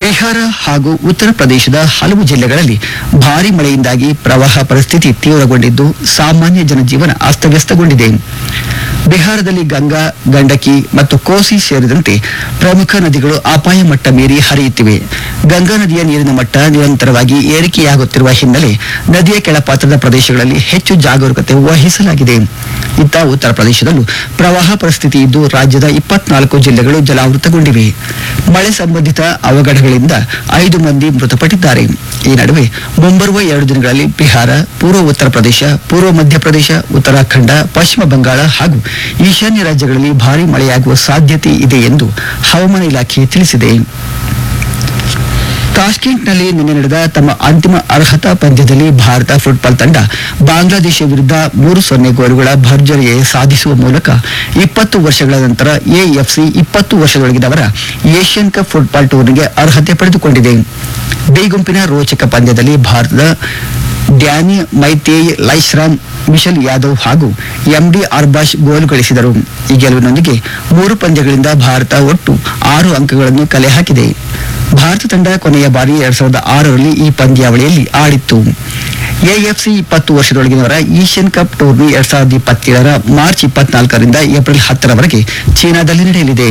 ಬಿಹಾರ ಹಾಗೂ ಉತ್ತರ ಪ್ರದೇಶದ ಹಲವು ಜಿಲ್ಲೆಗಳಲ್ಲಿ ಭಾರಿ ಮಳೆಯಿಂದಾಗಿ ಪ್ರವಾಹ ಪರಿಸ್ಥಿತಿ ತೀವ್ರಗೊಂಡಿದ್ದು ಸಾಮಾನ್ಯ ಜನಜೀವನ ಅಸ್ತವ್ಯಸ್ತಗೊಂಡಿದೆ ಬಿಹಾರದಲ್ಲಿ ಗಂಗಾ ಗಂಡಕಿ ಮತ್ತು ಕೋಸಿ ಸೇರಿದಂತೆ ಪ್ರಮುಖ ನದಿಗಳು ಅಪಾಯ ಮಟ್ಟ ಮೀರಿ ಹರಿಯುತ್ತಿವೆ ಗಂಗಾ ನದಿಯ ನೀರಿನ ಮಟ್ಟ ನಿರಂತರವಾಗಿ ಏರಿಕೆಯಾಗುತ್ತಿರುವ ಹಿನ್ನೆಲೆ ನದಿಯ ಕೆಳಪಾತ್ರದ ಪ್ರದೇಶಗಳಲ್ಲಿ ಹೆಚ್ಚು ಜಾಗರೂಕತೆ ವಹಿಸಲಾಗಿದೆ ಇತ್ತ ಉತ್ತರ ಪ್ರದೇಶದಲ್ಲೂ ಪ್ರವಾಹ ಪರಿಸ್ಥಿತಿ ಇದ್ದು ರಾಜ್ಯದ ಇಪ್ಪತ್ನಾಲ್ಕು ಜಿಲ್ಲೆಗಳು ಜಲಾವೃತಗೊಂಡಿವೆ ಮಳೆ ಸಂಬಂಧಿತ ಅವಘಡಗಳಿಂದ ಐದು ಮಂದಿ ಮೃತಪಟ್ಟಿದ್ದಾರೆ ಈ ನಡುವೆ ಮುಂಬರುವ ಎರಡು ದಿನಗಳಲ್ಲಿ ಬಿಹಾರ ಪೂರ್ವ ಉತ್ತರ ಪ್ರದೇಶ ಪೂರ್ವ ಮಧ್ಯಪ್ರದೇಶ ಉತ್ತರಾಖಂಡ ಪಶ್ಚಿಮ ಬಂಗಾಳ ಹಾಗೂ ಈಶಾನ್ಯ ರಾಜ್ಯಗಳಲ್ಲಿ ಭಾರೀ ಮಳೆಯಾಗುವ ಸಾಧ್ಯತೆ ಇದೆ ಎಂದು ಹವಾಮಾನ ಇಲಾಖೆ ತಿಳಿಸಿದೆ ತಾಷ್ಕೆಂಟ್ನಲ್ಲಿ ನಿನ್ನೆ ನಡೆದ ತಮ್ಮ ಅಂತಿಮ ಅರ್ಹತಾ ಪಂದ್ಯದಲ್ಲಿ ಭಾರತ ಫುಟ್ಬಾಲ್ ತಂಡ ಬಾಂಗ್ಲಾದೇಶ ವಿರುದ್ಧ ಮೂರು ಸೊನ್ನೆ ಗೋಲುಗಳ ಭರ್ಜರಿ ಸಾಧಿಸುವ ಮೂಲಕ ಇಪ್ಪತ್ತು ವರ್ಷಗಳ ನಂತರ ಎಎಫ್ಸಿ ಇಪ್ಪತ್ತು ವರ್ಷದೊಳಗಿನವರ ಏಷ್ಯನ್ ಕಪ್ ಫುಟ್ಬಾಲ್ ಟೂರ್ನಿಗೆ ಅರ್ಹತೆ ಪಡೆದುಕೊಂಡಿದೆ ಬಿ ಗುಂಪಿನ ರೋಚಕ ಪಂದ್ಯದಲ್ಲಿ ಭಾರತದ ಡ್ಯಾನಿ ಮೈತೇಯ್ ಲೈಶ್ರಾಮ್ ಮಿಶಲ್ ಯಾದವ್ ಹಾಗೂ ಎಂಡಿ ಅರ್ಬಾಷ್ ಗೋಲು ಗಳಿಸಿದರು ಈ ಗೆಲುವಿನೊಂದಿಗೆ ಮೂರು ಪಂದ್ಯಗಳಿಂದ ಭಾರತ ಒಟ್ಟು ಆರು ಅಂಕಗಳನ್ನು ಕಲೆ ಹಾಕಿದೆ ಭಾರತ ತಂಡ ಕೊನೆಯ ಬಾರಿ ಎರಡ್ ಸಾವಿರದ ಆರರಲ್ಲಿ ಈ ಪಂದ್ಯಾವಳಿಯಲ್ಲಿ ಆಡಿತ್ತು ಎಎಫ್ಸಿ ಇಪ್ಪತ್ತು ವರ್ಷದೊಳಗಿನವರ ಏಷ್ಯನ್ ಕಪ್ ಟೂರ್ನಿ ಎರಡ್ ಸಾವಿರದ ಇಪ್ಪತ್ತೇಳರ ಮಾರ್ಚ್ ಇಪ್ಪತ್ನಾಲ್ಕರಿಂದ ಏಪ್ರಿಲ್ ಹತ್ತರವರೆಗೆ ಚೀನಾದಲ್ಲಿ ನಡೆಯಲಿದೆ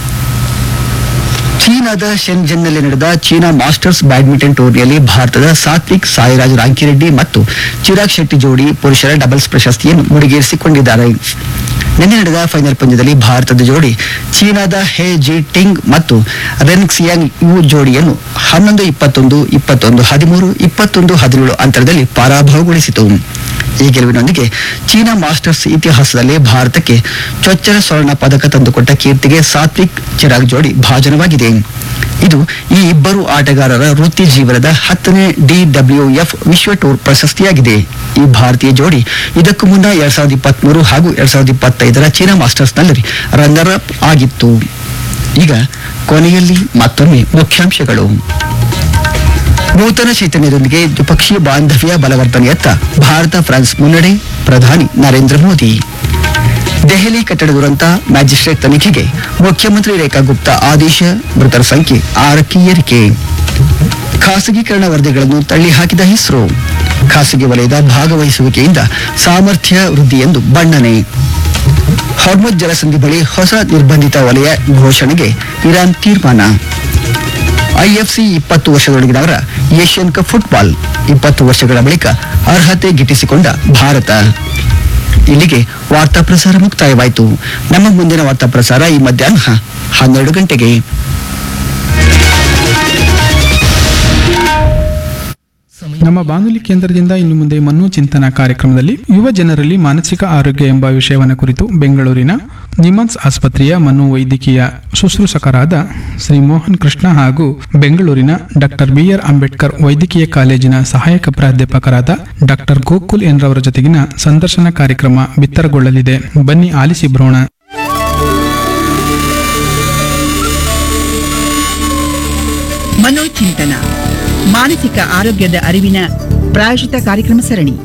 ಚೀನಾದ ಶೆನ್ಜೆನ್ನಲ್ಲಿ ನಡೆದ ಚೀನಾ ಮಾಸ್ಟರ್ಸ್ ಬ್ಯಾಡ್ಮಿಂಟನ್ ಟೂರ್ನಿಯಲ್ಲಿ ಭಾರತದ ಸಾತ್ವಿಕ್ ಸಾಯಿರಾಜ್ ರಾಂಕಿರೆಡ್ಡಿ ಮತ್ತು ಚಿರಾಗ್ ಶೆಟ್ಟಿ ಜೋಡಿ ಪುರುಷರ ಡಬಲ್ಸ್ ಪ್ರಶಸ್ತಿಯನ್ನು ಮುಡಿಗೇರಿಸಿಕೊಂಡಿದ್ದಾರೆ ನಿನ್ನೆ ನಡೆದ ಫೈನಲ್ ಪಂದ್ಯದಲ್ಲಿ ಭಾರತದ ಜೋಡಿ ಚೀನಾದ ಹೆ ಜಿ ಟಿಂಗ್ ಮತ್ತು ರೆನ್ಕ್ಸಿಯಾಂಗ್ ಯು ಜೋಡಿಯನ್ನು ಹನ್ನೊಂದು ಇಪ್ಪತ್ತೊಂದು ಇಪ್ಪತ್ತೊಂದು ಹದಿಮೂರು ಇಪ್ಪತ್ತೊಂದು ಹದಿನೇಳು ಅಂತರದಲ್ಲಿ ಪರಾಭವಗೊಳಿಸಿತು ಈ ಗೆಲುವಿನೊಂದಿಗೆ ಚೀನಾ ಮಾಸ್ಟರ್ಸ್ ಇತಿಹಾಸದಲ್ಲಿ ಭಾರತಕ್ಕೆ ಚೊಚ್ಚಲ ಸ್ವರ್ಣ ಪದಕ ತಂದುಕೊಟ್ಟ ಕೀರ್ತಿಗೆ ಸಾತ್ವಿಕ್ ಚಿರಾಗ್ ಜೋಡಿ ಭಾಜನವಾಗಿದೆ ಇದು ಈ ಇಬ್ಬರು ಆಟಗಾರರ ವೃತ್ತಿ ಜೀವನದ ಹತ್ತನೇ ಡಿಡಬ್ಲ್ಯೂಎಫ್ ವಿಶ್ವ ಟೂರ್ ಪ್ರಶಸ್ತಿಯಾಗಿದೆ ಈ ಭಾರತೀಯ ಜೋಡಿ ಇದಕ್ಕೂ ಮುನ್ನ ಎರಡ್ ಸಾವಿರದ ಇಪ್ಪತ್ಮೂರು ಹಾಗೂ ಎರಡ್ ಸಾವಿರದ ಇಪ್ಪತ್ತೈದರ ಚೀನಾ ಮಾಸ್ಟರ್ಸ್ನಲ್ಲಿ ರನ್ನರ್ ಅಪ್ ಆಗಿತ್ತು ಈಗ ಕೊನೆಯಲ್ಲಿ ಮತ್ತೊಮ್ಮೆ ಮುಖ್ಯಾಂಶಗಳು ನೂತನ ಚೈತನ್ಯದೊಂದಿಗೆ ದ್ವಿಪಕ್ಷೀಯ ಬಾಂಧವ್ಯ ಬಲವರ್ಧನೆಯತ್ತ ಭಾರತ ಫ್ರಾನ್ಸ್ ಮುನ್ನಡೆ ಪ್ರಧಾನಿ ನರೇಂದ್ರ ಮೋದಿ ದೆಹಲಿ ಕಟ್ಟಡ ದುರಂತ ಮ್ಯಾಜಿಸ್ಟ್ರೇಟ್ ತನಿಖೆಗೆ ಮುಖ್ಯಮಂತ್ರಿ ರೇಖಾ ಗುಪ್ತಾ ಆದೇಶ ಮೃತರ ಸಂಖ್ಯೆ ಆರಕ್ಕೆ ಏರಿಕೆ ಖಾಸಗೀಕರಣ ವರದಿಗಳನ್ನು ತಳ್ಳಿ ಹಾಕಿದ ಇಸ್ರೋ ಖಾಸಗಿ ವಲಯದ ಭಾಗವಹಿಸುವಿಕೆಯಿಂದ ಸಾಮರ್ಥ್ಯ ವೃದ್ಧಿ ಎಂದು ಬಣ್ಣನೆ ಹಾರ್ಮುಜ್ ಜಲಸಂಧಿ ಬಳಿ ಹೊಸ ನಿರ್ಬಂಧಿತ ವಲಯ ಘೋಷಣೆಗೆ ಇರಾನ್ ತೀರ್ಮಾನ ಐಎಫ್ಸಿ ಇಪ್ಪತ್ತು ವರ್ಷದೊಳಗಿನವರ ಏಷ್ಯನ್ ಕಪ್ ಫುಟ್ಬಾಲ್ ಇಪ್ಪತ್ತು ವರ್ಷಗಳ ಬಳಿಕ ಅರ್ಹತೆ ಗಿಟ್ಟಿಸಿಕೊಂಡ ಭಾರತ ಇಲ್ಲಿಗೆ ವಾರ್ತಾ ಪ್ರಸಾರ ಮುಕ್ತಾಯವಾಯಿತು ನಮ್ಮ ಮುಂದಿನ ವಾರ್ತಾ ಪ್ರಸಾರ ಈ ಮಧ್ಯಾಹ್ನ ಹನ್ನೆರಡು ಗಂಟೆಗೆ ನಮ್ಮ ಬಾನುಲಿ ಕೇಂದ್ರದಿಂದ ಇನ್ನು ಮುಂದೆ ಮನು ಚಿಂತನ ಕಾರ್ಯಕ್ರಮದಲ್ಲಿ ಯುವ ಜನರಲ್ಲಿ ಮಾನಸಿಕ ಆರೋಗ್ಯ ಎಂಬ ವಿಷಯವನ್ನು ಕುರಿತು ಬೆಂಗಳೂರಿನ ನಿಮನ್ಸ್ ಆಸ್ಪತ್ರೆಯ ಮನೋವೈದ್ಯಕೀಯ ಶುಶ್ರೂಷಕರಾದ ಶ್ರೀ ಮೋಹನ್ ಕೃಷ್ಣ ಹಾಗೂ ಬೆಂಗಳೂರಿನ ಡಾಕ್ಟರ್ ಬಿಆರ್ ಅಂಬೇಡ್ಕರ್ ವೈದ್ಯಕೀಯ ಕಾಲೇಜಿನ ಸಹಾಯಕ ಪ್ರಾಧ್ಯಾಪಕರಾದ ಡಾಕ್ಟರ್ ಗೋಕುಲ್ ಎನ್ರವರ ಜೊತೆಗಿನ ಸಂದರ್ಶನ ಕಾರ್ಯಕ್ರಮ ಬಿತ್ತರಗೊಳ್ಳಲಿದೆ ಬನ್ನಿ ಆಲಿಸಿ ಬರೋಣ ಮನೋಚಿಂತನ ಮಾನಸಿಕ ಆರೋಗ್ಯದ ಅರಿವಿನ ಪ್ರಾಯೋಜಿತ ಕಾರ್ಯಕ್ರಮ ಸರಣಿ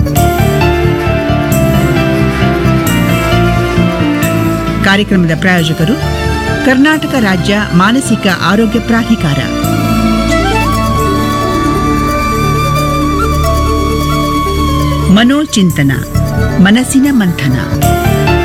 ಕಾರ್ಯಕ್ರಮದ ಪ್ರಾಯೋಜಕರು ಕರ್ನಾಟಕ ರಾಜ್ಯ ಮಾನಸಿಕ ಆರೋಗ್ಯ ಪ್ರಾಧಿಕಾರ ಮನೋಚಿಂತನ ಮನಸ್ಸಿನ ಮಂಥನ